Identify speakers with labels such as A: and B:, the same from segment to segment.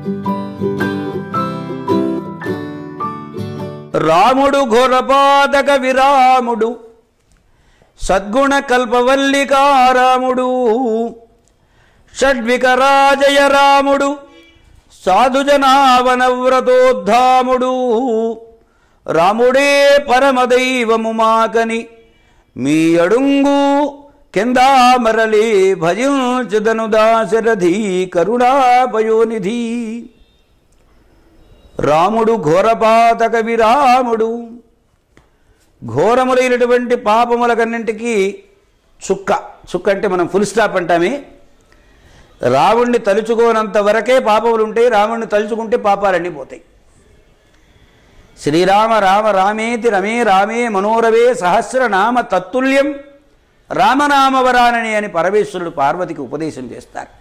A: రాముడు ఘోరపాదక విరాముడు సద్గుణ కల్పవల్లికారాముడు షడ్వికరాజయ రాముడు సాధుజనావనవ్రతోద్ధాముడు రాముడే పరమదైవము మాకని మీ అడుంగు కిందామరలి భజించదను దాశరథి కరుణాపయోనిధి రాముడు ఘోరపాతక విరాముడు ఘోరములైనటువంటి పాపములకన్నింటికి చుక్క చుక్క అంటే మనం ఫుల్ స్టాప్ అంటామే రావణ్ణి తలుచుకోనంత వరకే పాపములు ఉంటాయి రావణ్ణి తలుచుకుంటే పాపాలన్నీ పోతాయి శ్రీరామ రామ రామేతి రమే రామే మనోరవే సహస్రనామ తత్తుల్యం రామనామవరానని అని పరమేశ్వరుడు పార్వతికి ఉపదేశం చేస్తారు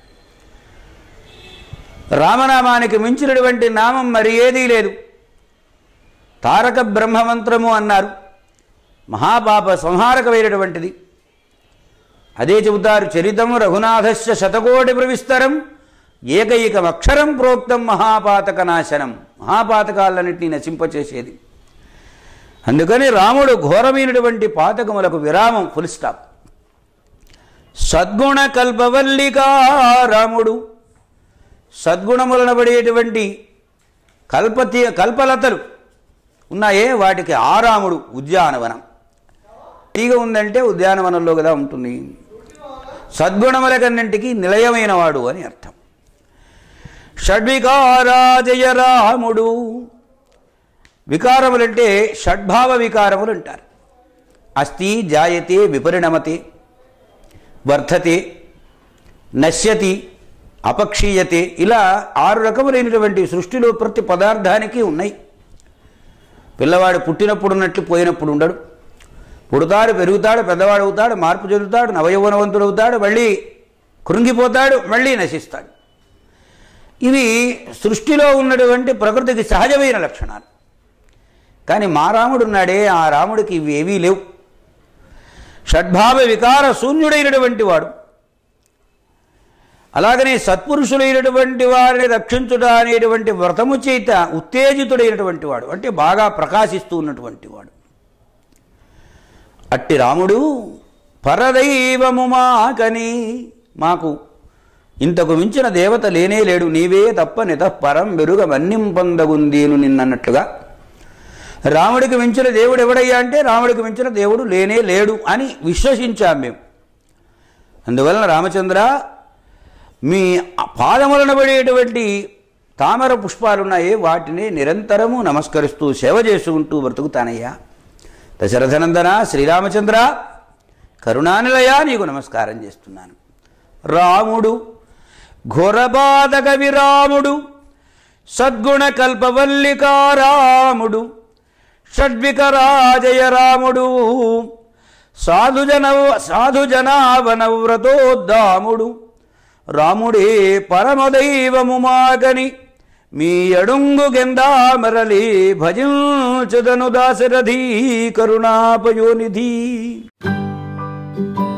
A: రామనామానికి మించినటువంటి నామం మరి ఏదీ లేదు తారక బ్రహ్మమంత్రము అన్నారు మహాపాప సంహారకమైనటువంటిది అదే చెబుతారు చరితం రఘునాథస్య శతకోటి ప్రవిస్తరం ఏకైకమక్షరం ప్రోక్తం మహాపాతక నాశనం మహాపాతకాలన్నింటినీ నశింపచేసేది అందుకని రాముడు ఘోరమైనటువంటి పాతకములకు విరామం ఫుల్ స్టాప్ సద్గుణ కల్పవల్లికా రాముడు సద్గుణములనబడేటువంటి కల్పతి కల్పలతలు ఉన్నాయే వాటికి ఆరాముడు ఉద్యానవనం తీగ ఉందంటే ఉద్యానవనంలో కదా ఉంటుంది సద్గుణములకన్నింటికి నిలయమైన వాడు అని అర్థం షడ్వికారాజయ రాముడు వికారములంటే షడ్భావ వికారములు అంటారు అస్థి జాయతే విపరిణమతే వర్ధతే నశ్యతి అపక్షీయతే ఇలా ఆరు రకములైనటువంటి సృష్టిలో ప్రతి పదార్థానికి ఉన్నాయి పిల్లవాడు పుట్టినప్పుడు ఉన్నట్లు పోయినప్పుడు ఉండడు పుడతాడు పెరుగుతాడు పెద్దవాడు అవుతాడు మార్పు చెందుతాడు నవయౌవనవంతుడు అవుతాడు మళ్ళీ కృంగిపోతాడు మళ్ళీ నశిస్తాడు ఇవి సృష్టిలో ఉన్నటువంటి ప్రకృతికి సహజమైన లక్షణాలు కానీ మా రాముడు ఉన్నాడే ఆ రాముడికి ఇవి ఏవీ లేవు షడ్భావ వికార శూన్యుడైనటువంటి వాడు అలాగనే సత్పురుషులైనటువంటి వారిని రక్షించుట అనేటువంటి వ్రతము చేత ఉత్తేజితుడైనటువంటి వాడు అంటే బాగా ప్రకాశిస్తూ ఉన్నటువంటి వాడు అట్టి రాముడు పరదైవము మాకని మాకు ఇంతకు మించిన దేవత లేనే లేడు నీవే తప్ప నితఃపరం వెరుగ మన్యం పొందగుందీను నిన్నన్నట్లుగా రాముడికి మించిన దేవుడు ఎవడయ్యా అంటే రాముడికి మించిన దేవుడు లేనే లేడు అని విశ్వసించాం మేము అందువలన రామచంద్ర మీ పాదములను పడేటువంటి తామర పుష్పాలున్నాయే వాటిని నిరంతరము నమస్కరిస్తూ సేవ చేసుకుంటూ బ్రతుకుతానయ్యా దశరథనందన శ్రీరామచంద్ర కరుణానిలయ నీకు నమస్కారం చేస్తున్నాను రాముడు ఘోరబాధక విరాముడు సద్గుణ కల్పవల్లికారాముడు షడ్వికరాజయ రాముడు సాధుజన సాధుజనావనవ్రతోద్దాముడు రాముడే పరమదైవము మాగని మీ అడుంగు గెందామరలి భజించదను దాశరథీ కరుణాపయోనిధి